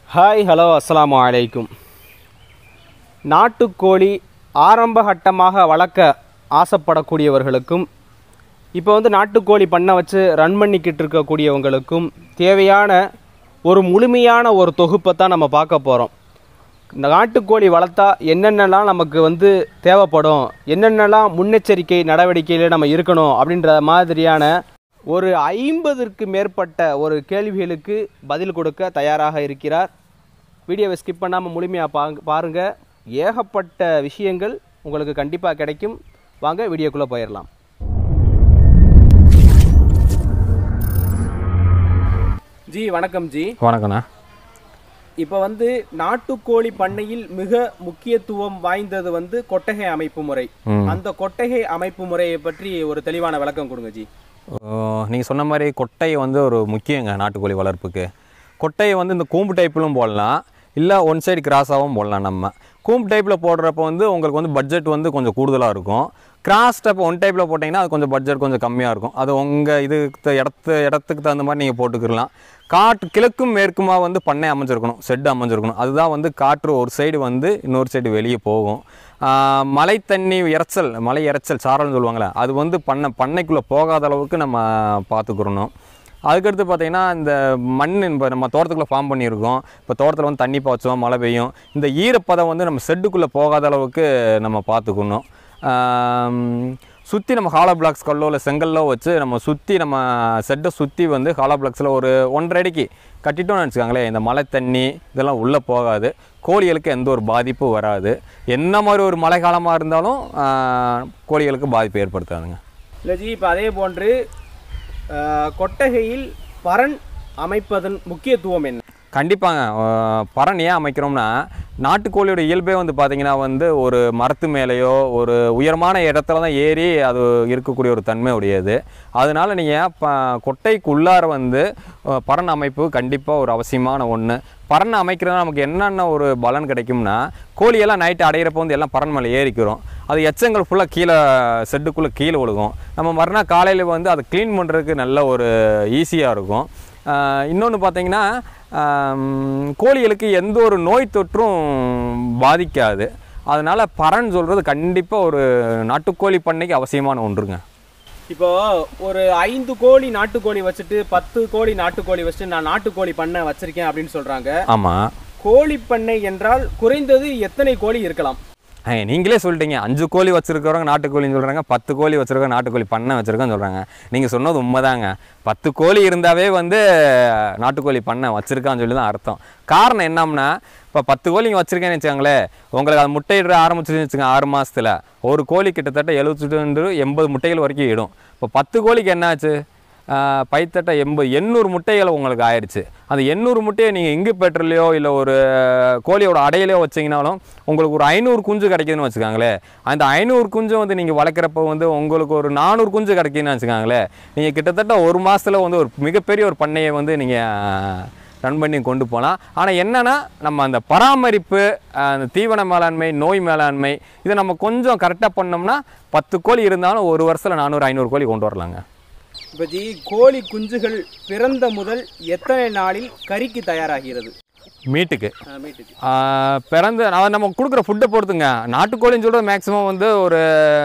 Hi hello அஸ்ஸலாமு அலைக்கும் நாட்டுக்கோழி ஆரம்ப கட்டமாக வளர்க்க ஆசைப்படக்கூடியவர்களுக்கும் இப்போ வந்து நாட்டுக்கோழி பண்ணை வச்சு ரன் பண்ணிக்கிட்டு இருக்கக்கூடியவங்களுக்கும் தேவையான ஒரு முழுமையான ஒரு தொகுப்பை தான் நம்ம பார்க்க போகிறோம் இந்த நாட்டுக்கோழி வளர்த்தா என்னென்னலாம் நமக்கு வந்து தேவைப்படும் என்னென்னலாம் முன்னெச்சரிக்கை நடவடிக்கையில் நம்ம இருக்கணும் அப்படின்ற மாதிரியான ஒரு ஐம்பதற்கு மேற்பட்ட ஒரு கேள்விகளுக்கு பதில் கொடுக்க தயாராக இருக்கிறார் வீடியோவை ஸ்கிப் பண்ணாமல் முழுமையாக பாங்க பாருங்கள் ஏகப்பட்ட விஷயங்கள் உங்களுக்கு கண்டிப்பாக கிடைக்கும் வாங்க வீடியோக்குள்ளே போயிடலாம் ஜி வணக்கம் ஜி வணக்கண்ணா இப்போ வந்து நாட்டுக்கோழி பண்ணையில் மிக முக்கியத்துவம் வாய்ந்தது வந்து கொட்டகை அமைப்பு முறை ம். அந்த கொட்டகை அமைப்பு முறையை பற்றி ஒரு தெளிவான விளக்கம் கொடுங்க ஜி நீங்கள் சொன்ன மாதிரி கொட்டை வந்து ஒரு முக்கியங்க நாட்டுக்கோழி வளர்ப்புக்கு கொட்டையை வந்து இந்த கூம்பு டைப்பிலும் போடலாம் இல்லை ஒன் சைடு கிராஸாகவும் போடலாம் நம்ம கூம்பு டைப்பில் போடுறப்ப வந்து உங்களுக்கு வந்து பட்ஜெட் வந்து கொஞ்சம் கூடுதலாக இருக்கும் கிராஸ் டைப் ஒன் டைப்பில் போட்டிங்கன்னா அது கொஞ்சம் பட்ஜெட் கொஞ்சம் கம்மியாக இருக்கும் அது உங்கள் இது இடத்து இடத்துக்கு தகுந்த மாதிரி நீங்கள் போட்டுக்கிடலாம் காட்டு கிழக்கும் மேற்குமா வந்து பண்ணை அமைஞ்சிருக்கணும் செட்டு அமைஞ்சிருக்கணும் அதுதான் வந்து காற்று ஒரு சைடு வந்து இன்னொரு சைடு வெளியே போகும் ஆஹ் மழை தண்ணி இறைச்சல் மழை இறைச்சல் சாரல்னு சொல்லுவாங்களே அது வந்து பண்ணை பண்ணைக்குள்ளே போகாத அளவுக்கு நம்ம பார்த்துக்கிறணும் அதுக்கடுத்து பார்த்தீங்கன்னா இந்த மண் இப்போ நம்ம தோட்டத்துக்குள்ளே ஃபார்ம் பண்ணியிருக்கோம் இப்போ தோட்டத்தில் வந்து தண்ணி பாய்ச்சோம் மழை பெய்யும் இந்த ஈரப்பதம் வந்து நம்ம செட்டுக்குள்ளே போகாத அளவுக்கு நம்ம பார்த்துக்கணும் சுற்றி நம்ம ஹாலோ பிளாக்ஸ் கல்லோ இல்லை செங்கல்லோ வச்சு நம்ம சுற்றி நம்ம செட்டை சுற்றி வந்து ஹாலோ பிளாக்ஸில் ஒரு ஒன்றரை அடிக்கு கட்டிட்டோம்னு வச்சுக்கோங்களேன் இந்த மழை தண்ணி இதெல்லாம் உள்ளே போகாது கோழிகளுக்கு எந்த ஒரு பாதிப்பும் வராது என்ன மாதிரி ஒரு மழை காலமாக இருந்தாலும் ஆஹ், கோழிகளுக்கு பாதிப்பு ஏற்படுத்தாதுங்க இல்லை ஜி இப்போ அதே போன்று அஹ், கொட்டகையில் பரன் அமைப்பதன் முக்கியத்துவம் என்ன கண்டிப்பாங்க அஹ் பறன் ஏன் அமைக்கிறோம்னா நாட்டுக்கோழியோட இயல்பே வந்து பார்த்தீங்கன்னா வந்து ஒரு மரத்து மேலேயோ ஒரு உயரமான இடத்துல தான் ஏறி அது இருக்கக்கூடிய ஒரு தன்மை உடையது அதனால நீங்கள் ப கொட்டைக்கு உள்ளார வந்து அஹ் பறன் அமைப்பு கண்டிப்பாக ஒரு அவசியமான ஒன்று பறன் அமைக்கிறதுனால நமக்கு என்னென்ன ஒரு பலன் கிடைக்கும்னா கோழியெல்லாம் நைட்டு அடையிறப்போ வந்து எல்லாம் பறன் மேலே ஏறிக்கிறோம் அது எச்சங்கள் ஃபுல்லாக கீழே செட்டுக்குள்ளே கீழே விழுகும் நம்ம மறுநாள் காலையில் வந்து அதை க்ளீன் பண்ணுறதுக்கு நல்ல ஒரு ஈஸியாக இருக்கும் இன்னொன்று பார்த்தீங்கன்னா ஆம், கோழிகளுக்கு எந்த ஒரு நோய் தொற்றும் பாதிக்காது அதனால் பறன் சொல்கிறது கண்டிப்பாக ஒரு நாட்டுக்கோழி பண்ணைக்கு அவசியமான ஒன்றுங்க இப்போ ஒரு ஐந்து கோழி நாட்டுக்கோழி வச்சுட்டு பத்து கோழி நாட்டுக்கோழி வச்சுட்டு நான் நாட்டுக்கோழி பண்ணை வச்சிருக்கேன் அப்படின்னு சொல்றாங்க ஆமாம் கோழி பண்ணை என்றால் குறைந்தது எத்தனை கோழி இருக்கலாம் நீங்களே சொல்லிட்டீங்க அஞ்சு கோழி வச்சுருக்கிறவங்க நாட்டுக்கோழின்னு சொல்கிறாங்க பத்து கோழி வச்சுருக்கவங்க நாட்டுக்கோழி பண்ணை வச்சுருக்கோன்னு சொல்கிறாங்க நீங்கள் சொன்னது உண்மைதாங்க பத்து கோழி இருந்தாவே வந்து நாட்டுக்கோழி பண்ணை வச்சுருக்கான்னு சொல்லி தான் அர்த்தம் காரணம் என்னம்னா இப்போ பத்து கோழி இங்கே வச்சுருக்கேன்னு வச்சுக்கோங்களேன் உங்களுக்கு அது முட்டையிட ஆரம்பிச்சுன்னு வச்சுக்கோங்க ஆறு மாதத்தில் ஒரு கோழி கிட்டத்தட்ட எழுபத்தி எண்பது முட்டைகள் வரைக்கும் இடும் இப்போ பத்து கோழிக்கு என்னாச்சு ஆஹ் பைத்தட்ட எண்பது எண்ணூறு முட்டைகள் உங்களுக்கு ஆயிடுச்சு அந்த எண்ணூறு முட்டையை நீங்கள் இங்கு பெட்ரோலையோ இல்லை ஒரு கோழியோட அடையிலையோ வச்சிங்கனாலும் உங்களுக்கு ஒரு ஐநூறு குஞ்சு கிடைக்குதுன்னு வச்சுக்காங்களேன் அந்த ஐநூறு குஞ்சு வந்து நீங்கள் வளர்க்குறப்ப வந்து உங்களுக்கு ஒரு நானூறு குஞ்சு கிடைக்குதுன்னு வச்சுக்காங்களேன் நீங்கள் கிட்டத்தட்ட ஒரு மாதத்தில் வந்து ஒரு மிகப்பெரிய ஒரு பண்ணையை வந்து நீங்கள் ரன் பண்ணி கொண்டு போகலாம் ஆனால் என்னென்னா நம்ம அந்த பராமரிப்பு ஆஹ் அந்த தீவன மேலாண்மை நோய் மேலாண்மை இதை நம்ம கொஞ்சம் கரெக்டாக பண்ணோம்னா பத்து கோழி இருந்தாலும் ஒரு வருஷத்தில் நானூறு ஐநூறு கோழி கொண்டு வரலாங்க இப்போ ஜி கோழி குஞ்சுகள் பிறந்த முதல் எத்தனை நாளில் கறிக்கு தயாராகிறது மீட்டுக்கு அஹ், மீட்டுக்கு ஆஹ் பிறந்து நான் நம்ம கொடுக்குற ஃபுட்டை பொறுத்துங்க நாட்டுக்கோழின்னு சொல்கிறது மேக்ஸிமம் வந்து ஒரு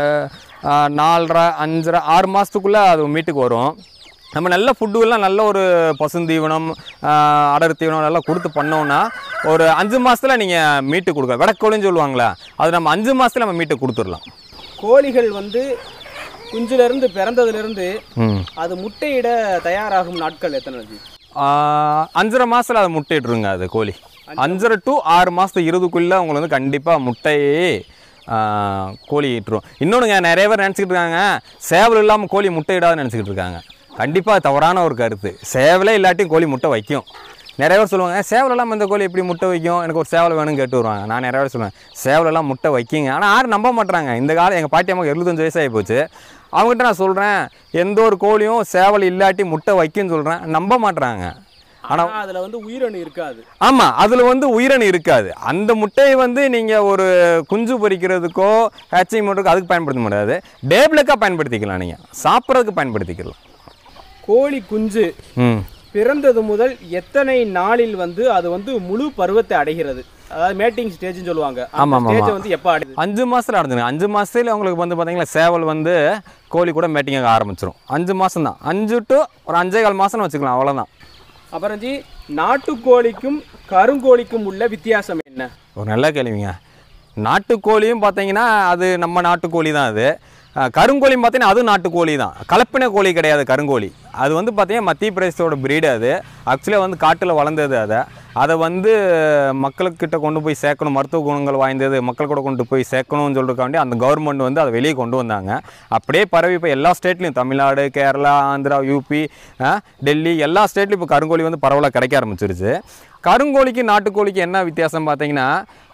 ஆஹ் நாலரை அஞ்சரை ஆறு மாதத்துக்குள்ளே அது மீட்டுக்கு வரும் நம்ம நல்ல ஃபுட்டுலாம் நல்ல ஒரு பசுந்தீவனம் ஆஹ் அடர் தீவனம் நல்லா கொடுத்து பண்ணோம்னா ஒரு அஞ்சு மாதத்தில் நீங்கள் மீட்டு கொடுக்க விடக்கோழின்னு சொல்லுவாங்களே அது நம்ம அஞ்சு மாதத்தில் நம்ம மீட்டு கொடுத்துடலாம் கோழிகள் வந்து குஞ்சிலிருந்து பிறந்ததிலிருந்து ம் அது முட்டையிட தயாராகும் நாட்கள் எத்தனை ஜி ஆஹ் அஞ்சரை மாதத்தில் அது முட்டையிட்டுருங்க அது கோழி அஞ்சரை டு ஆறு மாதத்து இருபதுக்குள்ளே உங்களுக்கு வந்து கண்டிப்பாக முட்டையே ஆஹ் கோழி இட்டுரும் இன்னொன்றுங்க நிறைய பேர் நினச்சிக்கிட்டு இருக்காங்க சேவல் இல்லாமல் கோழி முட்டை இடாதுன்னு நினச்சிக்கிட்டு இருக்காங்க கண்டிப்பாக தவறான ஒரு கருத்து சேவலே இல்லாட்டியும் கோழி முட்டை வைக்கும் நிறைய பேர் சொல்லுவாங்க சேவல் இல்லாமல் இந்த கோழி எப்படி முட்டை வைக்கும் எனக்கு ஒரு சேவல் வேணும்னு கேட்டு வருவாங்க நான் நிறைய பேர் சொல்லுவேன் சேவல் எல்லாம் முட்டை வைக்கிங்க ஆனால் யாரும் நம்ப மாட்றாங்க இந்த காலம் எங்கள் பாட்டி அம்மாவுக்கு எழுபத்தஞ்சு வயசாகி போச்சு அவங்ககிட்ட நான் சொல்கிறேன் எந்த ஒரு கோழியும் சேவல் இல்லாட்டி முட்டை வைக்குன்னு சொல்கிறேன் நம்ப மாட்றாங்க ஆனா அதுல வந்து உயிரணு இருக்காது ஆமாம் அதில் வந்து உயிரணு இருக்காது அந்த முட்டையை வந்து நீங்கள் ஒரு குஞ்சு பொரிக்கிறதுக்கோ ஹேச்சிங் பண்ணுறதுக்கோ அதுக்கு பயன்படுத்த முடியாது டேபிளுக்காக பயன்படுத்திக்கலாம் நீங்கள் சாப்பிட்றதுக்கு பயன்படுத்திக்கலாம் கோழி குஞ்சு ம் பிறந்தது முதல் எத்தனை நாளில் வந்து அது வந்து முழு பருவத்தை அடைகிறது அதாவது மேட்டிங் ஸ்டேஜ்னு சொல்லுவாங்க ஆமா, அந்த ஆமா, ஸ்டேஜ் ஆமா. வந்து எப்போ அடையுது அஞ்சு மாதத்தில் அடைஞ்சிருங்க அஞ்சு மாதத்துல உங்களுக்கு வந்து பார்த்தீங்கன்னா சேவல் வந்து கோழி கூட மேட்டிங் ஆக ஆரம்பிச்சிடும் அஞ்சு மாதம் தான் அஞ்சு டு ஒரு அஞ்சே கால் மாதம்னு வச்சுக்கலாம் அவ்வளோதான் அப்புறம் ஜி நாட்டுக்கோழிக்கும் கருங்கோழிக்கும் உள்ள வித்தியாசம் என்ன ஒரு நல்ல கேள்விங்க நாட்டுக்கோழியும் பார்த்தீங்கன்னா அது நம்ம நாட்டுக்கோழி தான் அது அஹ், கருங்கோழியும் பார்த்தீங்கன்னா அது நாட்டுக்கோழி தான் கலப்பின கோழி கிடையாது கருங்கோழி அது வந்து பார்த்தீங்கன்னா மத்திய பிரதேசத்தோட பிரீடு அது ஆக்சுவலாக வந்து காட்டில் வளர்ந்தது அதை அதை வந்து மக்களுக்கிட்ட கொண்டு போய் சேர்க்கணும் மருத்துவ குணங்கள் வாய்ந்தது மக்கள் கூட கொண்டு போய் சேர்க்கணும்னு சொல்றதுக்காண்டி அந்த கவர்மெண்ட் வந்து அதை வெளியே கொண்டு வந்தாங்க அப்படியே பரவி இப்போ எல்லா ஸ்டேட்லையும் தமிழ்நாடு கேரளா ஆந்திரா யூபி அஹ், டெல்லி எல்லா ஸ்டேட்லையும் இப்போ கருங்கோழி வந்து பரவலாக கிடைக்க ஆரம்பிச்சிருச்சு கருங்கோழிக்கு நாட்டுக்கோழிக்கு என்ன வித்தியாசம் பார்த்தீங்கன்னா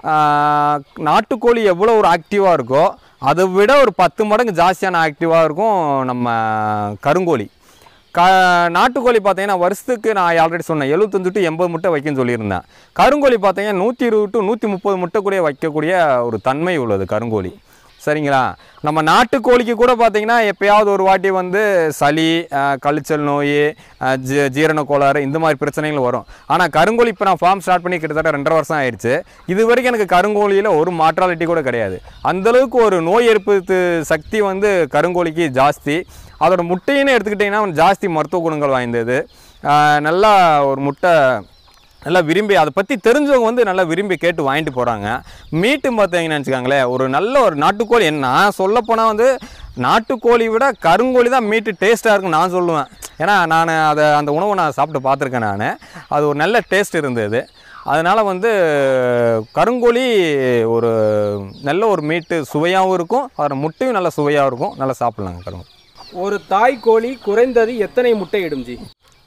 ஆஹ், நாட்டுக்கோழி எவ்வளோ ஒரு ஆக்டிவாக இருக்கோ அதை விட ஒரு பத்து மடங்கு ஜாஸ்தியான ஆக்டிவாக இருக்கும் நம்ம கருங்கோழி க நாட்டுக்கோழி பார்த்தீங்கன்னா வருஷத்துக்கு நான் ஆல்ரெடி சொன்னேன் எழுபத்தஞ்சு டு எண்பது முட்டை வைக்கன்னு சொல்லியிருந்தேன் கருங்கோழி பார்த்தீங்கன்னா நூற்றி இருபது டு நூற்றி முப்பது முட்டை கூட வைக்கக்கூடிய ஒரு தன்மை உள்ளது கருங்கோழி சரிங்களா நம்ம நாட்டுக்கோழிக்கு கூட பார்த்தீங்கன்னா எப்பயாவது ஒரு வாட்டி வந்து சளி அஹ், கழிச்சல் நோய் அஹ், ஜீ ஜீரண கோளாறு இந்த மாதிரி பிரச்சனைகள் வரும் ஆனால் கருங்கோழி இப்போ நான் ஃபார்ம் ஸ்டார்ட் பண்ணி கிட்டத்தட்ட ரெண்டரை வருஷம் ஆயிடுச்சு இது வரைக்கும் எனக்கு கருங்கோழியில் ஒரு மாற்றாலிட்டி கூட கிடையாது அந்தளவுக்கு ஒரு நோய் எதிர்ப்பு சக்தி வந்து கருங்கோழிக்கு ஜாஸ்தி அதோட முட்டையின்னு எடுத்துக்கிட்டிங்கன்னா ஜாஸ்தி மருத்துவ குணங்கள் வாய்ந்தது அஹ், நல்லா ஒரு முட்டை நல்லா விரும்பி அதை பற்றி தெரிஞ்சவங்க வந்து நல்லா விரும்பி கேட்டு வாங்கிட்டு போகிறாங்க மீட்டு பார்த்தீங்கன்னு வச்சுக்கோங்களேன் ஒரு நல்ல ஒரு நாட்டுக்கோழி என்ன நான் சொல்லப்போனால் வந்து நாட்டுக்கோழி விட கருங்கோழி தான் மீட்டு டேஸ்ட்டாக இருக்குன்னு நான் சொல்லுவேன் ஏன்னா நான் அதை அந்த உணவை நான் சாப்பிட்டு பார்த்துருக்கேன் நான் அது ஒரு நல்ல டேஸ்ட் இருந்தது அதனால் வந்து கருங்கோழி ஒரு நல்ல ஒரு மீட்டு சுவையாகவும் இருக்கும் அதோட முட்டையும் நல்ல சுவையாக இருக்கும் நல்லா சாப்பிட்லாங்க கருங்கோழி ஒரு தாய் கோழி குறைந்தது எத்தனை முட்டை இடும் ஜி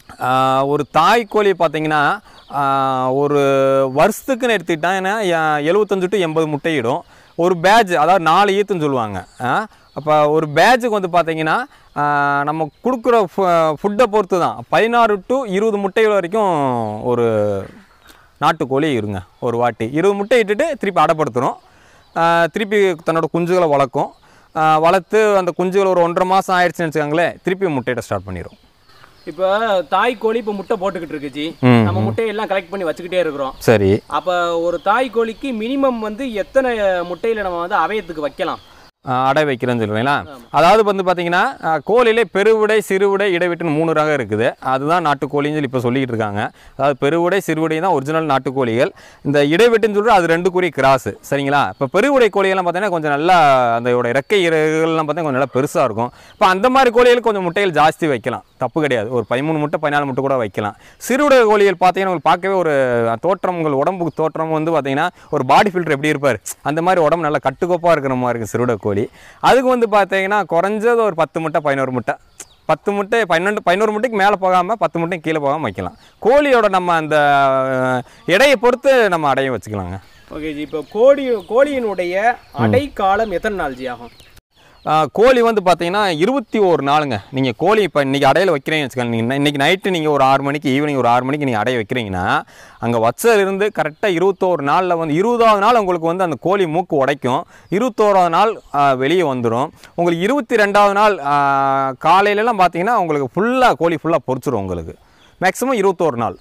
ஆஹ் ஒரு தாய் கோழி பார்த்தீங்கன்னா ஆஹ் ஒரு வருஷத்துக்குன்னு எடுத்துக்கிட்டாங்கன்னா எழுபத்தஞ்சு டு எண்பது முட்டையிடும் ஒரு பேட்ச் அதாவது நாலு ஈத்துன்னு சொல்லுவாங்க அப்போ ஒரு பேட்சுக்கு வந்து பார்த்தீங்கன்னா ஆஹ் நம்ம கொடுக்குற ஃபுட்டை பொறுத்து தான் பதினாறு டு இருபது முட்டைகள் வரைக்கும் ஒரு நாட்டுக்கோழி இருங்க ஒரு வாட்டி இருபது முட்டை இட்டுட்டு திருப்பி அடைப்படுத்துரும் ஆஹ் திருப்பி தன்னோட குஞ்சுகளை வளர்க்கும் ஆஹ் வளர்த்து அந்த குஞ்சுகள் ஒரு ஒன்றரை மாதம் ஆயிடுச்சுன்னு வச்சுக்கோங்களேன் திருப்பி முட்டையிட ஸ்டார்ட் பண்ணிடும் இப்போ தாய் கோழி இப்போ முட்டை போட்டுக்கிட்டு இருக்கு ஜி ம். நம்ம முட்டையெல்லாம் கலெக்ட் பண்ணி வச்சுக்கிட்டே இருக்கிறோம் சரி அப்போ ஒரு தாய் கோழிக்கு மினிமம் வந்து எத்தனை முட்டையில நம்ம வந்து அவயத்துக்கு வைக்கலாம் ஆஹ் அடை வைக்கிறேன்னு சொல்லுவீங்களா அதாவது வந்து பார்த்தீங்கன்னா ஆஹ் கோழியிலே பெருவிடை சிறுவிடை இடைவிட்டுன்னு மூணு ரகம் இருக்குது அதுதான் நாட்டுக்கோழின்னு சொல்லி இப்போ சொல்லிக்கிட்டு இருக்காங்க அதாவது பெருவிடை சிறுவிடை தான் ஒரிஜினல் நாட்டுக்கோழிகள் இந்த இடைவெட்டுன்னு சொல்லிட்டு அது ரெண்டு குறி கிராஸ் சரிங்களா இப்போ பெருவிடை கோழிகள்லாம் பார்த்தீங்கன்னா கொஞ்சம் நல்லா அந்த இறக்கை இறகுகள்லாம் பார்த்தீங்கன்னா கொஞ்சம் நல்லா பெருசாக இருக்கும் இப்போ அந்த மாதிரி கோழிகள் கொஞ்சம் முட்டைகள் ஜாஸ்தி வைக்கலாம் தப்பு கிடையாது ஒரு பதிமூணு முட்டை பதினாலு முட்டை கூட வைக்கலாம் சிறுவிடை கோழிகள் பார்த்தீங்கன்னா உங்களுக்கு பார்க்கவே ஒரு தோற்றம் உங்கள் உடம்புக்கு தோற்றம் வந்து பார்த்தீங்கன்னா ஒரு பாடி ஃபில்டர் எப்படி இருப்பார் அந்த மாதிரி உடம்பு நல்லா கட்டுக்கோப்பாக இருக்கிற மாதிரி இருக்குது சிறுவிடை கோழி அதுக்கு வந்து பார்த்தீங்கன்னா குறைஞ்சது ஒரு பத்து முட்டை பதினோரு முட்டை பத்து முட்டை பன்னெண்டு பதினோரு முட்டைக்கு மேலே போகாமல் பத்து முட்டை கீழே போகாமல் வைக்கலாம் கோழியோட நம்ம அந்த அஹ், எடையை பொறுத்து நம்ம அடையை வச்சுக்கலாங்க ஓகே ஜி இப்போ கோழி கோழியினுடைய அடை காலம் எத்தனை நாள் ஜி ஆகும் ஆஹ் கோழி வந்து பார்த்தீங்கன்னா இருபத்தி ஒரு நாளுங்க நீங்கள் கோழி இப்போ இன்றைக்கி அடையில வைக்கிறீங்கன்னு வச்சுக்கோங்க நீங்கள் இன்றைக்கி நைட்டு நீங்கள் ஒரு ஆறு மணிக்கு ஈவினிங் ஒரு ஆறு மணிக்கு நீங்கள் அடைய வைக்கிறீங்கன்னா அங்கே வச்சதுலேருந்து கரெக்டாக இருபத்தோரு நாளில் வந்து இருபதாவது நாள் உங்களுக்கு வந்து அந்த கோழி மூக்கு உடைக்கும் இருபத்தோராவது நாள் ஆஹ் வெளியே வந்துடும் உங்களுக்கு இருபத்தி ரெண்டாவது நாள் ஆஹ் காலையிலலாம் பார்த்தீங்கன்னா உங்களுக்கு ஃபுல்லாக கோழி ஃபுல்லாக பொரிச்சிரும் உங்களுக்கு மேக்ஸிமம் இருபத்தோரு நாள்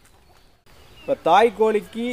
இப்போ தாய் கோழிக்கு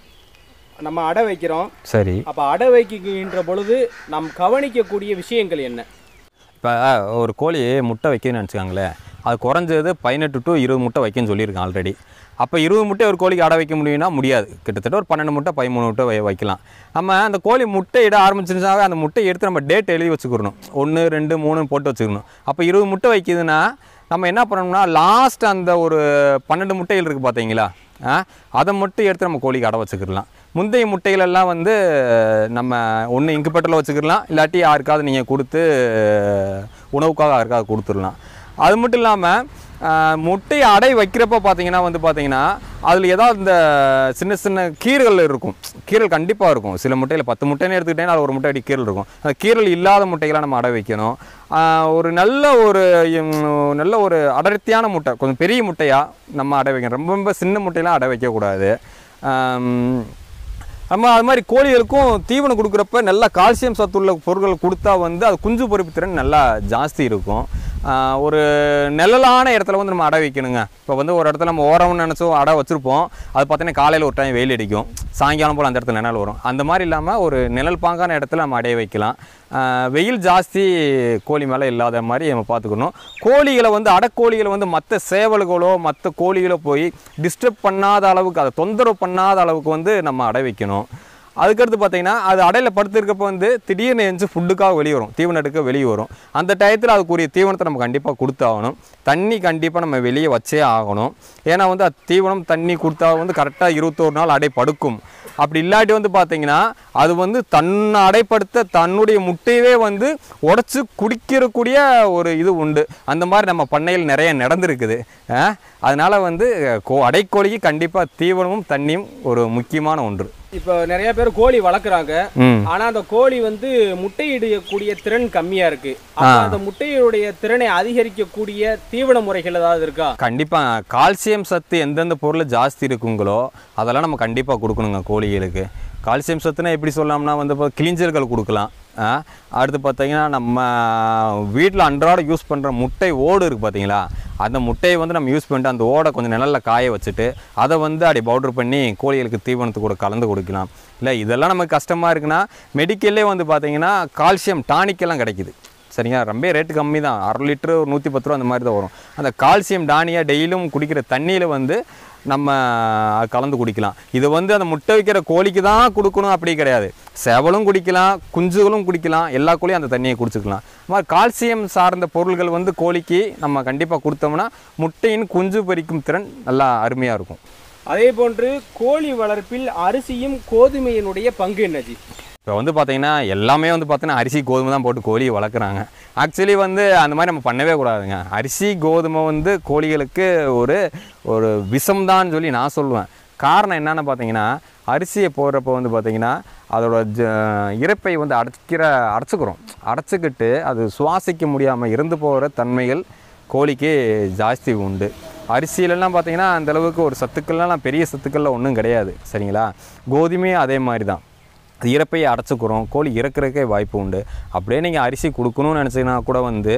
நம்ம அடை வைக்கிறோம் சரி அப்போ அடை வைக்கின்ற பொழுது நாம் கவனிக்கக்கூடிய விஷயங்கள் என்ன இப்போ ஒரு கோழி முட்டை வைக்கணும்னு நினச்சிக்காங்களேன் அது குறைஞ்சது பதினெட்டு டு இருபது முட்டை வைக்கன்னு சொல்லியிருக்கேன் ஆல்ரெடி அப்போ இருபது முட்டை ஒரு கோழிக்கு அடை வைக்க முடியும்னா முடியாது கிட்டத்தட்ட ஒரு பன்னெண்டு முட்டை பதிமூணு முட்டை வை வைக்கலாம் நம்ம அந்த கோழி முட்டை இட ஆரம்பிச்சிருந்தாவே அந்த முட்டை எடுத்து நம்ம டேட் எழுதி வச்சுக்கிறணும் ஒன்று ரெண்டு மூணுன்னு போட்டு வச்சுக்கணும் அப்போ இருபது முட்டை வைக்குதுன்னா நம்ம என்ன பண்ணணும்னா லாஸ்ட் அந்த ஒரு பன்னெண்டு முட்டைகள் இருக்குது பார்த்தீங்களா ஆ அதை மட்டும் எடுத்து நம்ம கோழிக்கு அடை வச்சுக்கிடலாம் முந்தைய முட்டைகள் எல்லாம் வந்து நம்ம ஒன்று இங்குபெட்டரில் வச்சுக்கிடலாம் இல்லாட்டி யாருக்காவது நீங்கள் கொடுத்து உணவுக்காக யாருக்காவது கொடுத்துடலாம் அது மட்டும் இல்லாமல் முட்டையை அடை வைக்கிறப்ப பார்த்தீங்கன்னா வந்து பார்த்தீங்கன்னா அதில் ஏதாவது இந்த சின்ன சின்ன கீறுகள் இருக்கும் கீரல் கண்டிப்பாக இருக்கும் சில முட்டையில் பத்து முட்டைன்னு எடுத்துக்கிட்டேன்னா அது ஒரு முட்டை அடி கீரல் இருக்கும் அந்த கீரல் இல்லாத முட்டைகளை நம்ம அடை வைக்கணும் ஆஹ் ஒரு நல்ல ஒரு ம், நல்ல ஒரு அடர்த்தியான முட்டை கொஞ்சம் பெரிய முட்டையாக நம்ம அடை வைக்கணும் ரொம்ப ரொம்ப சின்ன முட்டையெல்லாம் அடை வைக்கக்கூடாது ஆம், நம்ம அது மாதிரி கோழிகளுக்கும் தீவனம் கொடுக்குறப்ப நல்லா கால்சியம் சத்துள்ள பொருட்கள் கொடுத்தா வந்து அது குஞ்சு பொறிப்பு திறன் நல்லா ஜாஸ்தி இருக்கும் ஆஹ் ஒரு நிழலான இடத்துல வந்து நம்ம அடை வைக்கணுங்க இப்போ வந்து ஒரு இடத்துல நம்ம ஓரம்னு நினச்சோம் அடை வச்சுருப்போம் அது பார்த்தீங்கன்னா காலையில் ஒரு டைம் வெயில் அடிக்கும் சாயங்காலம் போல் அந்த இடத்துல நிழல் வரும் அந்த மாதிரி இல்லாமல் ஒரு நிழல் பாங்கான இடத்துல நம்ம அடைய வைக்கலாம் ஆஹ் வெயில் ஜாஸ்தி கோழி மேலே இல்லாத மாதிரி நம்ம பார்த்துக்கணும் கோழிகளை வந்து அடக்கோழிகளை வந்து மற்ற சேவல்களோ மற்ற கோழிகளோ போய் டிஸ்டர்ப் பண்ணாத அளவுக்கு அதை தொந்தரவு பண்ணாத அளவுக்கு வந்து நம்ம அடை வைக்கணும் அதுக்கடுத்து பார்த்தீங்கன்னா அது அடையில் படுத்திருக்கப்போ வந்து திடீர்னு எழுந்து ஃபுட்டுக்காக வெளியே வரும் தீவனம் எடுக்க வெளியே வரும் அந்த டயத்தில் அதுக்குரிய தீவனத்தை நம்ம கண்டிப்பாக கொடுத்தாகணும் தண்ணி கண்டிப்பாக நம்ம வெளியே வச்சே ஆகணும் ஏன்னா வந்து அது தீவனம் தண்ணி கொடுத்தா வந்து கரெக்டாக இருபத்தோரு நாள் அடை படுக்கும் அப்படி இல்லாட்டி வந்து பார்த்தீங்கன்னா அது வந்து தன்னை அடைப்படுத்த தன்னுடைய முட்டையவே வந்து உடச்சி குடிக்கிறக்கூடிய ஒரு இது உண்டு அந்த மாதிரி நம்ம பண்ணையில் நிறைய நடந்திருக்குது அஹ் அதனால வந்து கோ அடைக்கோழிக்கு கண்டிப்பாக தீவனமும் தண்ணியும் ஒரு முக்கியமான ஒன்று இப்போ நிறைய பேர் கோழி வளர்க்குறாங்க ம் ஆனா அந்த கோழி வந்து முட்டையிடக்கூடிய திறன் கம்மியா இருக்கு அப்ப அந்த முட்டையுடைய திறனை அதிகரிக்கக்கூடிய தீவன முறைகள் ஏதாவது இருக்கா கண்டிப்பாக கால்சியம் சத்து எந்தெந்த பொருள் ஜாஸ்தி இருக்குங்களோ அதெல்லாம் நம்ம கண்டிப்பாக கொடுக்கணுங்க கோழிகளுக்கு கால்சியம் சத்துனா எப்படி சொல்லலாம்னா வந்து இப்போ கிளிஞ்சல்கள் கொடுக்கலாம் ஆ, அடுத்து பார்த்தீங்கன்னா நம்ம வீட்டில் அன்றாட யூஸ் பண்ணுற முட்டை ஓடு இருக்குது பார்த்தீங்களா அந்த முட்டையை வந்து நம்ம யூஸ் பண்ணிட்டு அந்த ஓடை கொஞ்சம் நிழல்ல காய வச்சுட்டு அதை வந்து அப்படி பவுடர் பண்ணி கோழிகளுக்கு தீவனத்து கூட கலந்து கொடுக்கலாம் இல்லை இதெல்லாம் நமக்கு கஷ்டமாக இருக்குன்னா மெடிக்கல்லே வந்து பார்த்தீங்கன்னா கால்சியம் டானிக்கெல்லாம் கிடைக்குது சரிங்களா ரொம்ப ரேட்டு கம்மி தான் அரை லிட்டரு ஒரு நூற்றி பத்து ரூபா அந்த மாதிரி தான் வரும் அந்த கால்சியம் டானியா டெய்லியும் குடிக்கிற தண்ணியில் வந்து நம்ம கலந்து குடிக்கலாம் இது வந்து அந்த முட்டை வைக்கிற கோழிக்கு தான் கொடுக்கணும் அப்படி கிடையாது செவலும் குடிக்கலாம் குஞ்சுகளும் குடிக்கலாம் எல்லா கோழியும் அந்த தண்ணியை குடிச்சுக்கலாம் அது மாதிரி கால்சியம் சார்ந்த பொருள்கள் வந்து கோழிக்கு நம்ம கண்டிப்பாக கொடுத்தோம்னா முட்டையின் குஞ்சு பறிக்கும் திறன் நல்லா அருமையாக இருக்கும் அதே போன்று கோழி வளர்ப்பில் அரிசியும் கோதுமையினுடைய பங்கு என்னஜி இப்போ வந்து பார்த்தீங்கன்னா எல்லாமே வந்து பார்த்தீங்கன்னா அரிசி கோதுமை தான் போட்டு கோழியை வளர்க்குறாங்க ஆக்சுவலி வந்து அந்த மாதிரி நம்ம பண்ணவே கூடாதுங்க அரிசி கோதுமை வந்து கோழிகளுக்கு ஒரு ஒரு விஷம்தான் சொல்லி நான் சொல்லுவேன் காரணம் என்னன்னு பார்த்தீங்கன்னா அரிசியை போடுறப்போ வந்து பார்த்தீங்கன்னா அதோட ஜ இறப்பை வந்து அடைக்கிற அடைச்சிக்கிறோம் அடைச்சிக்கிட்டு அது சுவாசிக்க முடியாமல் இறந்து போகிற தன்மைகள் கோழிக்கு ஜாஸ்தி உண்டு அரிசியிலலாம் பார்த்தீங்கன்னா அந்த அளவுக்கு ஒரு சத்துக்கள்லாம் பெரிய சத்துக்கள்லாம் ஒன்றும் கிடையாது சரிங்களா கோதுமையும் அதே மாதிரி தான் அது இறப்பையை அடைச்சிக்கிறோம் கோழி இறக்குறதுக்கே வாய்ப்பு உண்டு அப்படியே நீங்கள் அரிசி கொடுக்கணும்னு நினச்சிங்கன்னா கூட வந்து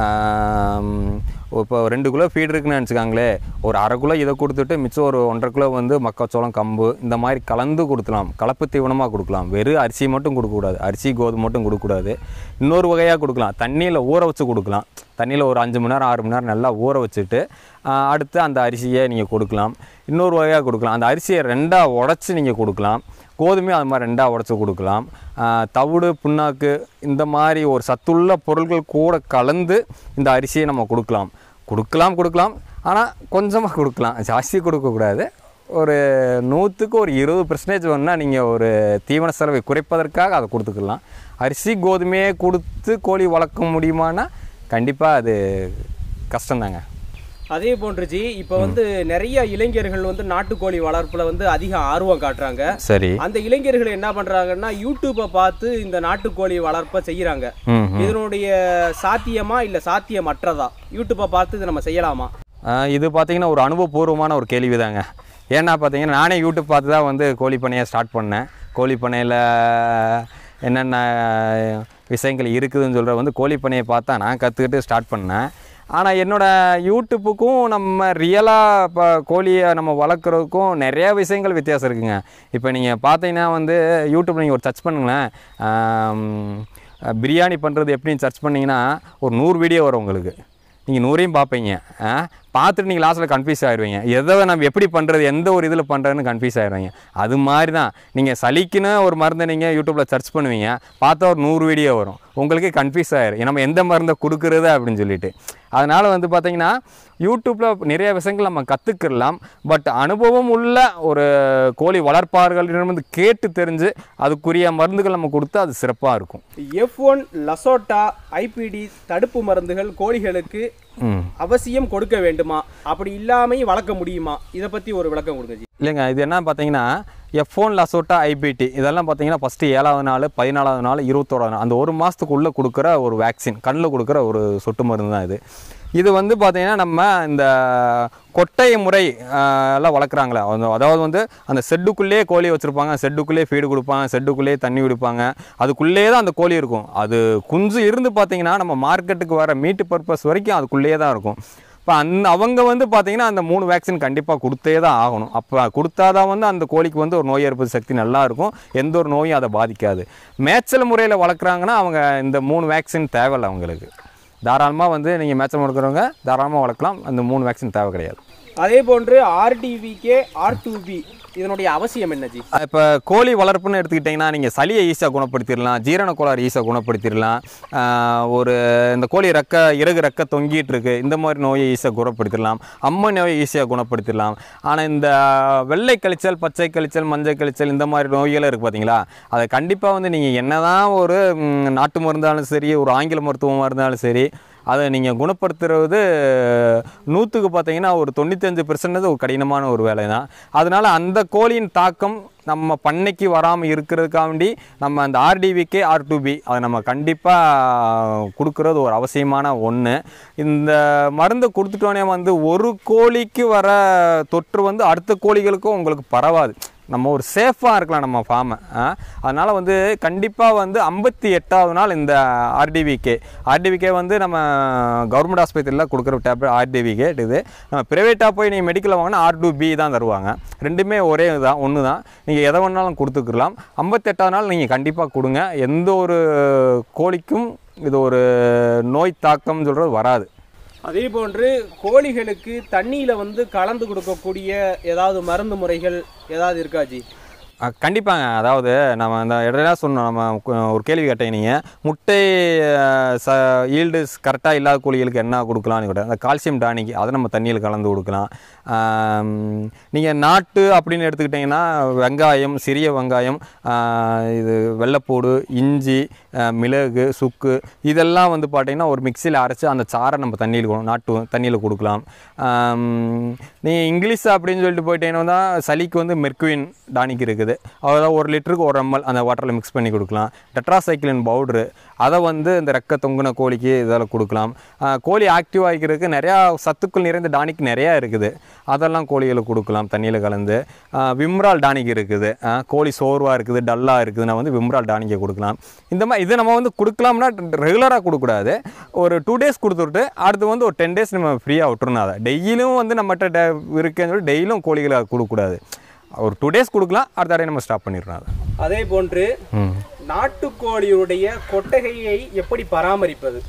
ஆம், இப்போ ரெண்டு கிலோ ஃபீட் இருக்குன்னு நினச்சிக்காங்களே ஒரு அரை கிலோ இதை கொடுத்துட்டு மிச்சம் ஒரு ஒன்றரை கிலோ வந்து மக்காச்சோளம் கம்பு இந்த மாதிரி கலந்து கொடுக்கலாம் கலப்பு தீவனமாக கொடுக்கலாம் வெறும் அரிசி மட்டும் கொடுக்கக்கூடாது அரிசி கோதுமை மட்டும் கொடுக்கக்கூடாது இன்னொரு வகையாக கொடுக்கலாம் தண்ணியில் ஊற வச்சு கொடுக்கலாம் தண்ணியில் ஒரு அஞ்சு மணி நேரம் ஆறு மணி நேரம் நல்லா ஊற வச்சுட்டு ஆ, அடுத்து அந்த அரிசியை நீங்கள் கொடுக்கலாம் இன்னொரு வகையாக கொடுக்கலாம் அந்த அரிசியை ரெண்டாக உடச்சி நீங்கள் கொடுக்கலாம் கோதுமையும் அது மாதிரி ரெண்டாக உடச்சி கொடுக்கலாம் ஆ, தவிடு புண்ணாக்கு இந்த மாதிரி ஒரு சத்துள்ள பொருட்கள் கூட கலந்து இந்த அரிசியை நம்ம கொடுக்கலாம் கொடுக்கலாம் கொடுக்கலாம் ஆனால் கொஞ்சமாக கொடுக்கலாம் ஜாஸ்தி கொடுக்கக்கூடாது ஒரு நூற்றுக்கு ஒரு இருபது பர்சன்டேஜ் வேணுன்னா நீங்கள் ஒரு தீவன செலவை குறைப்பதற்காக அதை கொடுத்துக்கலாம் அரிசி கோதுமையே கொடுத்து கோழி வளர்க்க முடியுமானா கண்டிப்பாக அது கஷ்டம்தாங்க அதே போன்று ஜி இப்போ வந்து நிறைய இளைஞர்கள் வந்து நாட்டுக்கோழி வளர்ப்புல வந்து அதிக ஆர்வம் காட்டுறாங்க சரி அந்த இளைஞர்கள் என்ன பண்றாங்கன்னா யூடியூப்பை பார்த்து இந்த நாட்டுக்கோழி வளர்ப்பை செய்யறாங்க ம் ம். இதனுடைய சாத்தியமா இல்ல சாத்தியமற்றதா யூடியூப்பை பார்த்து இதை நம்ம செய்யலாமா ஆஹ் இது பார்த்தீங்கன்னா ஒரு அனுபவபூர்வமான ஒரு கேள்வி தாங்க ஏன்னா பார்த்தீங்கன்னா நானே யூடியூப் பார்த்து தான் வந்து கோழி பண்ணையை ஸ்டார்ட் பண்ணேன் கோழி பண்ணையில் என்னென்ன விஷயங்கள் இருக்குதுன்னு சொல்கிற வந்து கோழி பண்ணையை பார்த்தா நான் கற்றுக்கிட்டு ஸ்டார்ட் பண்ணேன் ஆனால் என்னோடய யூடியூப்புக்கும் நம்ம ரியலாக இப்போ கோழியை நம்ம வளர்க்குறதுக்கும் நிறையா விஷயங்கள் வித்தியாசம் இருக்குங்க இப்போ நீங்கள் பார்த்தீங்கன்னா வந்து யூடியூப் நீங்கள் ஒரு சர்ச் பண்ணுங்களேன் ஆம், பிரியாணி பண்ணுறது எப்படின்னு சர்ச் பண்ணிங்கன்னா ஒரு நூறு வீடியோ வரும் உங்களுக்கு நீங்கள் நூறையும் பார்ப்பீங்க ஆ பார்த்துட்டு நீங்கள் லாஸ்ட்டில் கன்ஃபியூஸ் ஆயிடுவீங்க எதை நம்ம எப்படி பண்ணுறது எந்த ஒரு இதில் பண்ணுறதுன்னு கன்ஃபியூஸ் ஆயிடுவீங்க அது மாதிரி தான் நீங்கள் சளிக்குன்னு ஒரு மருந்தை நீங்கள் யூடியூப்பில் சர்ச் பண்ணுவீங்க பார்த்தா ஒரு நூறு வீடியோ வரும் உங்களுக்கு கன்ஃபியூஸ் ஆயிரும் நம்ம எந்த மருந்தை கொடுக்குறது அப்படின்னு சொல்லிட்டு அதனால் வந்து பார்த்தீங்கன்னா யூடியூப்பில் நிறைய விஷயங்கள் நம்ம கற்றுக்கலாம் பட் அனுபவம் உள்ள ஒரு கோழி வளர்ப்பாளர்களிடமிருந்து கேட்டு தெரிஞ்சு அதுக்குரிய மருந்துகள் நம்ம கொடுத்தா அது சிறப்பாக இருக்கும் எஃப் ஒன் லசோட்டா ஐபிடி தடுப்பு மருந்துகள் கோழிகளுக்கு ம் அவசியம் கொடுக்க வேண்டுமா அப்படி இல்லாமையும் வளர்க்க முடியுமா இதை பத்தி ஒரு விளக்கம் கொடுங்க ஜி இல்லைங்க இது என்ன பார்த்தீங்கன்னா எஃப்ஒன் லசோட்டா ஐபிடி இதெல்லாம் பார்த்தீங்கன்னா ஃபஸ்ட்டு ஏழாவது நாள் பதினாலாவது நாள் இருபத்தோராவது நாள் அந்த ஒரு மாதத்துக்குள்ளே கொடுக்குற ஒரு வேக்சின் கண்ணில் கொடுக்குற ஒரு சொட்டு மருந்து தான் இது இது வந்து பார்த்தீங்கன்னா நம்ம இந்த கொட்டை முறை ஆஹ், எல்லாம் வளர்க்குறாங்களே அந்த- அதாவது வந்து அந்த செட்டுக்குள்ளேயே கோழி வச்சுருப்பாங்க செட்டுக்குள்ளேயே ஃபீடு கொடுப்பாங்க செட்டுக்குள்ளேயே தண்ணி கொடுப்பாங்க அதுக்குள்ளேயே தான் அந்த கோழி இருக்கும் அது குஞ்சு இருந்து பார்த்தீங்கன்னா நம்ம மார்க்கெட்டுக்கு வர மீட்டு பர்பஸ் வரைக்கும் அதுக்குள்ளேயே தான் இருக்கும் இப்போ அந்த அவங்க வந்து பார்த்தீங்கன்னா அந்த மூணு வேக்சின் கண்டிப்பாக கொடுத்தே தான் ஆகணும் அப்போ கொடுத்தாதான் வந்து அந்த கோழிக்கு வந்து ஒரு நோய் எதிர்ப்பு சக்தி நல்லா இருக்கும் எந்த ஒரு நோயும் அதை பாதிக்காது மேய்ச்சல் முறையில் வளர்க்குறாங்கன்னா அவங்க இந்த மூணு வேக்சின் தேவையில்லை அவங்களுக்கு தாராளமாக வந்து நீங்கள் மேய்ச்சல் வளர்க்குறவங்க தாராளமாக வளர்க்கலாம் அந்த மூணு வேக்சின் தேவை கிடையாது அதே போன்று ஆர்டிவிகே ஆர் டூ பி இதனுடைய அவசியம் என்ன ஜி இப்போ கோழி வளர்ப்புன்னு எடுத்துக்கிட்டிங்கன்னா நீங்கள் சளியை ஈஸியாக குணப்படுத்திடலாம் ஜீரண கோளாறு ஈஸியாக குணப்படுத்திடலாம் ஆஹ் ஒரு இந்த கோழி ரெக்க இறகு ரெக்க தொங்கிட்டு இருக்கு இந்த மாதிரி நோயை ஈஸியாக குணப்படுத்திடலாம் அம்மை நோயை ஈஸியாக குணப்படுத்திடலாம் ஆனால் இந்த வெள்ளை கழிச்சல் பச்சை கழிச்சல் மஞ்சள் கழிச்சல் இந்த மாதிரி நோய்கள் இருக்குது பார்த்தீங்களா அதை கண்டிப்பாக வந்து நீங்கள் என்னதான் ஒரு ம், நாட்டு மருந்தாலும் சரி ஒரு ஆங்கில மருத்துவமாக இருந்தாலும் சரி அதை நீங்கள் குணப்படுத்துறது நூற்றுக்கு பார்த்தீங்கன்னா ஒரு தொண்ணூத்தஞ்சு பெர்சன்டேஜ் ஒரு கடினமான ஒரு வேலை தான் அதனால் அந்த கோழியின் தாக்கம் நம்ம பண்ணைக்கு வராமல் இருக்கிறதுக்காண்டி நம்ம அந்த ஆர்டிவிகே ஆர் டூ பி அதை நம்ம கண்டிப்பாக கொடுக்குறது ஒரு அவசியமான ஒன்று இந்த மருந்து கொடுத்துட்டோன்னே வந்து ஒரு கோழிக்கு வர தொற்று வந்து அடுத்த கோழிகளுக்கும் உங்களுக்கு பரவாது நம்ம ஒரு சேஃபாக இருக்கலாம் நம்ம ஃபார்மை அதனால் வந்து கண்டிப்பாக வந்து ஐம்பத்தி எட்டாவது நாள் இந்த ஆர்டிவிகே ஆர்டிவிகே வந்து நம்ம கவர்மெண்ட் ஆஸ்பத்திரியில் கொடுக்குற டேப்லெட் ஆர்டிவிகே இது நம்ம ப்ரைவேட்டாக போய் நீங்கள் மெடிக்கலில் வாங்கினா ஆர் டூ பி தான் தருவாங்க ரெண்டுமே ஒரே தான் ஒன்று தான் நீங்கள் எதை வேணாலும் கொடுத்துக்கலாம் ஐம்பத்தெட்டாவது நாள் நீங்கள் கண்டிப்பாக கொடுங்க எந்த ஒரு கோழிக்கும் இது ஒரு நோய் தாக்கம்னு சொல்கிறது வராது அதே போன்று கோழிகளுக்கு தண்ணியில வந்து கலந்து கொடுக்கக்கூடிய ஏதாவது மருந்து முறைகள் ஏதாவது இருக்கா ஜி அஹ் கண்டிப்பாங்க அதாவது நம்ம அந்த இடையில சொன்னோம் நம்ம கு- ஒரு கேள்வி கேட்டீங்க நீங்கள் முட்டை அஹ், ச ஈல்டு கரெக்டாக இல்லாத கோழிகளுக்கு என்ன கொடுக்கலாம்னு கூட அந்த கால்சியம் டானிக் அதை நம்ம தண்ணியில் கலந்து கொடுக்கலாம் நீங்கள் நாட்டு அப்படின்னு எடுத்துக்கிட்டிங்கன்னா வெங்காயம் சிறிய வெங்காயம் ஆஹ், இது வெள்ளைப்பூடு இஞ்சி அஹ், மிளகு சுக்கு இதெல்லாம் வந்து பார்த்தீங்கன்னா ஒரு மிக்சியில் அரைச்சி அந்த சாறை நம்ம தண்ணியில் கொடு- நாட்டு தண்ணியில் கொடுக்கலாம் நீங்கள் இங்கிலீஷ் அப்படின்னு சொல்லிட்டு போயிட்டீங்கன்னா தான் சளிக்கு வந்து மெர்குவின் டானிக் இருக்குது அதாவது ஒரு லிட்டருக்கு ஒரு எம்எல் அந்த வாட்டரில் மிக்ஸ் பண்ணி கொடுக்கலாம் டெட்ராசைக்ளின் பவுட்ரு அதை வந்து இந்த ரெக்க தொங்குன கோழிக்கு இதில் கொடுக்கலாம் ஆஹ் கோழி ஆக்டிவ் ஆகிக்கிறதுக்கு நிறையா சத்துக்கள் நிறைந்த டானிக் நிறையா இருக்குது அதெல்லாம் கோழிகளுக்கு கொடுக்கலாம் தண்ணியில் கலந்து ஆஹ் விம்ரால் டானிக் இருக்குது ஆஹ் கோழி சோர்வாக இருக்குது டல்லாக இருக்குதுன்னா வந்து விம்ரால் டானிக்கை கொடுக்கலாம் இந்த மாதிரி இது நம்ம வந்து கொடுக்கலாம்னா ரெகுலராக கொடுக்கக்கூடாது ஒரு டூ டேஸ் கொடுத்துட்டு அடுத்து வந்து ஒரு டென் டேஸ் நம்ம ஃப்ரீயாக விட்டுறணும் அதை டெய்லியும் வந்து நம்மகிட்ட டே- இருக்குன்னு சொல்லி டெய்லியும் கோழிகளை கொடுக்கக்கூடாது ஒரு டூ டேஸ் கொடுக்கலாம் அடுத்த தடவை நம்ம ஸ்டாப் பண்ணிடுறோம் அதை அதே போன்று ம் நாட்டுக்கோழியுடைய கொட்டகையை எப்படி பராமரிப்பது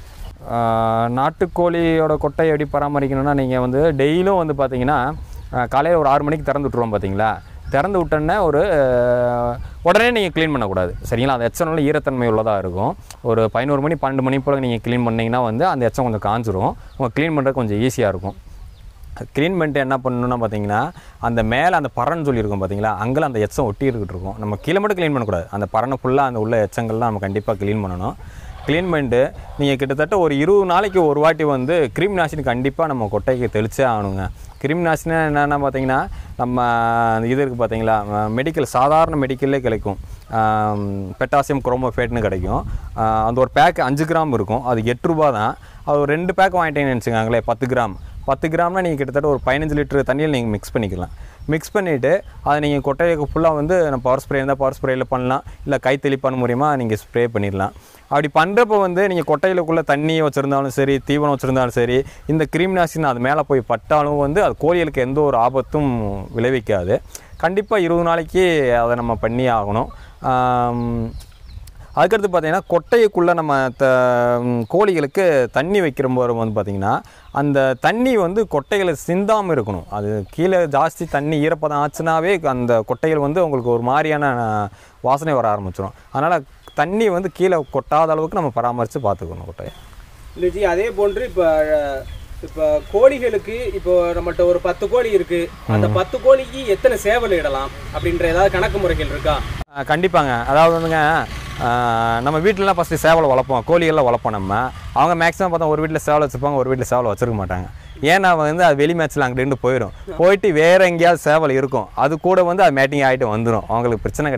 ஆஹ் நாட்டுக்கோழியோட கொட்டையை எப்படி பராமரிக்கணும்னா நீங்கள் வந்து டெய்லியும் வந்து பார்த்தீங்கன்னா காலையில் ஒரு ஆறு மணிக்கு திறந்து விட்ருவோம் பார்த்தீங்களா திறந்து விட்டோன்னே ஒரு ஆஹ், உடனே நீங்கள் க்ளீன் பண்ணக்கூடாது சரிங்களா அந்த எச்சம் நல்ல ஈரத்தன்மை உள்ளதாக இருக்கும் ஒரு பதினோரு மணி பன்னெண்டு மணி போல் நீங்கள் க்ளீன் பண்ணிங்கன்னா வந்து அந்த எச்சம் கொஞ்சம் காஞ்சிரும் உங்கள் க்ளீன் பண்ணுறது கொஞ்சம் ஈஸியாக இருக்கும் க்ளீன் பண்ணிட்டு என்ன பண்ணணும்னா பார்த்தீங்கன்னா அந்த மேலே அந்த பறன்னு சொல்லியிருக்கோம் பார்த்தீங்களா அங்கெல்லாம் அந்த எச்சம் ஒட்டி இருக்கிட்டு இருக்கும் நம்ம கீழே மட்டும் க்ளீன் பண்ணக்கூடாது அந்த பறனை ஃபுல்லாக அந்த உள்ள எச்சங்கள்லாம் நம்ம கண்டிப்பாக க்ளீன் பண்ணணும் க்ளீன் பண்ணிட்டு நீங்கள் கிட்டத்தட்ட ஒரு இருபது நாளைக்கு ஒரு வாட்டி வந்து கிருமி நாசினி கண்டிப்பாக நம்ம கொட்டைக்கு தெளிச்சே ஆகணுங்க கிருமி நாசினி என்னென்னா பார்த்தீங்கன்னா நம்ம இது இருக்குது பார்த்தீங்களா மெடிக்கல் சாதாரண மெடிக்கல்லே கிடைக்கும் பெட்டாசியம் குரோமோஃபேட்னு கிடைக்கும் ஆஹ் அந்த ஒரு பேக் அஞ்சு கிராம் இருக்கும் அது எட்டு ரூபா தான் அது ஒரு ரெண்டு பேக் வாங்கிட்டீங்கன்னு வச்சுக்கோங்களேன் பத்து கிராம் பத்து கிராம்னா நீங்கள் கிட்டத்தட்ட ஒரு பதினஞ்சு லிட்டர் தண்ணியில் நீங்கள் மிக்ஸ் பண்ணிக்கலாம் மிக்ஸ் பண்ணிவிட்டு அதை நீங்கள் கொட்டையை ஃபுல்லாக வந்து நம்ம பவர் ஸ்ப்ரே இருந்தால் பவர் ஸ்ப்ரேயில் பண்ணலாம் இல்லை கை தெளிப்பான் மூலியமாக நீங்கள் ஸ்ப்ரே பண்ணிடலாம் அப்படி பண்ணுறப்போ வந்து நீங்கள் கொட்டையிலுக்குள்ளே தண்ணியை வச்சுருந்தாலும் சரி தீவனம் வச்சுருந்தாலும் சரி இந்த கிருமிநாசினி அது மேலே போய் பட்டாலும் வந்து அது கோழிகளுக்கு எந்த ஒரு ஆபத்தும் விளைவிக்காது கண்டிப்பாக இருபது நாளைக்கு அதை நம்ம பண்ணி ஆகணும் ஆம், அதுக்கடுத்து பார்த்தீங்கன்னா கொட்டைக்குள்ளே நம்ம த ம், கோழிகளுக்கு தண்ணி வைக்கிற போது வந்து பார்த்திங்கன்னா அந்த தண்ணி வந்து கொட்டைகளை சிந்தாமல் இருக்கணும் அது கீழே ஜாஸ்தி தண்ணி ஈரப்பதம் ஆச்சுனாவே அந்த கொட்டைகள் வந்து உங்களுக்கு ஒரு மாதிரியான அஹ், வாசனை வர ஆரம்பிச்சிடும் அதனால் தண்ணி வந்து கீழே கொட்டாத அளவுக்கு நம்ம பராமரித்து பார்த்துக்கணும் கொட்டையை இல்லைஜி அதே போன்று இப்போ இப்போ கோழிகளுக்கு இப்போ நம்மள்ட்ட ஒரு பத்து கோழி இருக்கு அந்த பத்து கோழிக்கு எத்தனை சேவல் இடலாம் அப்படின்ற ஏதாவது கணக்கு முறைகள் இருக்கா ஆ, கண்டிப்பாங்க அதாவது வந்துங்க ஆ, நம்ம வீட்டிலலாம் ஃபஸ்ட்டு சேவலை வளர்ப்போம் கோழியெல்லாம் வளர்ப்போம் நம்ம அவங்க மேக்ஸிமம் பார்த்தா ஒரு வீட்டில் சேவலை வச்சுருப்பாங்க ஒரு வீட்டில் சேவலை வச்சிருக்க மாட்டாங்க ஏன்னா வந்து அது வெளி மேட்ச்சில் அங்கிட்டு போயிடும் போயிட்டு வேறு எங்கேயாவது சேவல் இருக்கும் அது கூட வந்து அது மேட்டிங் ஆகிட்டு வந்துடும் அவங்களுக்கு பிரச்சனை கிடையாது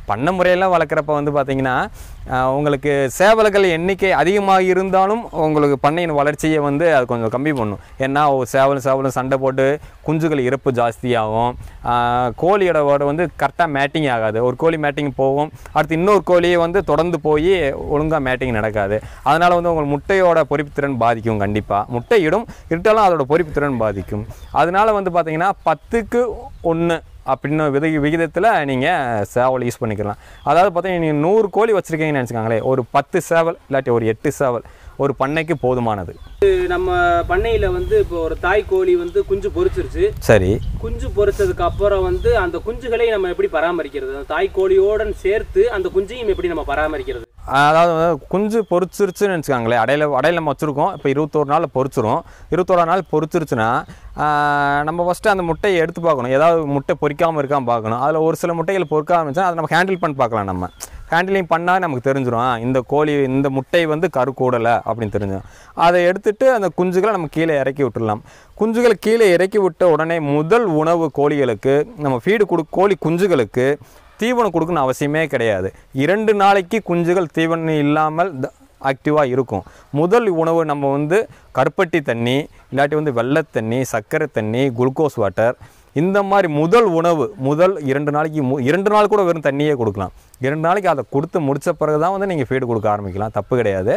பண்ண முறையில் வளர்க்குறப்ப வந்து பார்த்தீங்கன்னா ஆஹ், உங்களுக்கு சேவல்கள் எண்ணிக்கை அதிகமாக இருந்தாலும் உங்களுக்கு பண்ணையின் வளர்ச்சியை வந்து அது கொஞ்சம் கம்மி பண்ணும் ஏன்னா ஒரு சேவலும் சேவலும் சண்டை போட்டு குஞ்சுகள் இறப்பு ஜாஸ்தியாகும் ஆஹ், கோழியோட ஓட வந்து கரெக்டாக மேட்டிங் ஆகாது ஒரு கோழி மேட்டிங் போகும் அடுத்து இன்னொரு கோழியை வந்து தொடர்ந்து போய் ஒழுங்காக மேட்டிங் நடக்காது அதனால் வந்து உங்கள் முட்டையோட பொறிப்புத்திறன் பாதிக்கும் கண்டிப்பாக முட்டை இடும் இருந்தாலும் அதோட பொறிப்புத்திறன் பாதிக்கும் அதனால வந்து பார்த்தீங்கன்னா பத்துக்கு ஒன்று அப்படின்னு வித விகிதத்தில் நீங்கள் சேவல் யூஸ் பண்ணிக்கலாம் அதாவது பார்த்தீங்கன்னா நீங்கள் நூறு கோழி வச்சுருக்கீங்கன்னு நினச்சிக்கோங்களேன் ஒரு பத்து சேவல் இல்லாட்டி ஒரு எட்டு சேவல் ஒரு பண்ணைக்கு போதுமானது நம்ம பண்ணையில வந்து இப்போ ஒரு தாய் கோழி வந்து குஞ்சு பொரிச்சிருச்சு சரி குஞ்சு பொரிச்சதுக்கு அப்புறம் வந்து அந்த குஞ்சுகளை நம்ம எப்படி பராமரிக்கிறது அந்த தாய் கோழியோடன் சேர்த்து அந்த குஞ்சையும் எப்படி நம்ம பராமரிக்கிறது அதாவது வந்து குஞ்சு பொரிச்சிருச்சுன்னு வச்சுக்காங்களேன் அடையில அடையில நம்ம வச்சுருக்கோம் இப்போ இருபத்தோரு நாள் பொரிச்சிரும் இருபத்தோரா நாள் பொரிச்சிருச்சுன்னா ஆஹ், நம்ம ஃபஸ்ட்டு அந்த முட்டையை எடுத்து பார்க்கணும் ஏதாவது முட்டை பொரிக்காமல் இருக்கான்னு பார்க்கணும் அதில் ஒரு சில முட்டைகள் பொறுக்காம இருந்துச்சுன்னா அதை நம்ம ஹேண்டில் பண்ணி பார்க்கலாம் நம்ம ஹேண்டிலிங் பண்ணால் நமக்கு தெரிஞ்சிடும் ஆ, இந்த கோழி இந்த முட்டை வந்து கரு கூடலை அப்படின்னு தெரிஞ்சிடும் அதை எடுத்துட்டு அந்த குஞ்சுகளை நம்ம கீழே இறக்கி விட்டுடலாம் குஞ்சுகளை கீழே இறக்கி விட்ட உடனே முதல் உணவு கோழிகளுக்கு நம்ம ஃபீடு கொடு கோழி குஞ்சுகளுக்கு தீவனம் கொடுக்கணும் அவசியமே கிடையாது இரண்டு நாளைக்கு குஞ்சுகள் தீவனம் இல்லாமல் ஆக்டிவாக இருக்கும் முதல் உணவு நம்ம வந்து கருப்பட்டி தண்ணி இல்லாட்டி வந்து வெள்ளத் தண்ணி சர்க்கரை தண்ணி குளுக்கோஸ் வாட்டர் இந்த மாதிரி முதல் உணவு முதல் இரண்டு நாளைக்கு மு இரண்டு நாள் கூட வெறும் தண்ணியே கொடுக்கலாம் இரண்டு நாளைக்கு அதை கொடுத்து முடிச்ச பிறகு தான் வந்து நீங்கள் ஃபீடு கொடுக்க ஆரம்பிக்கலாம் தப்பு கிடையாது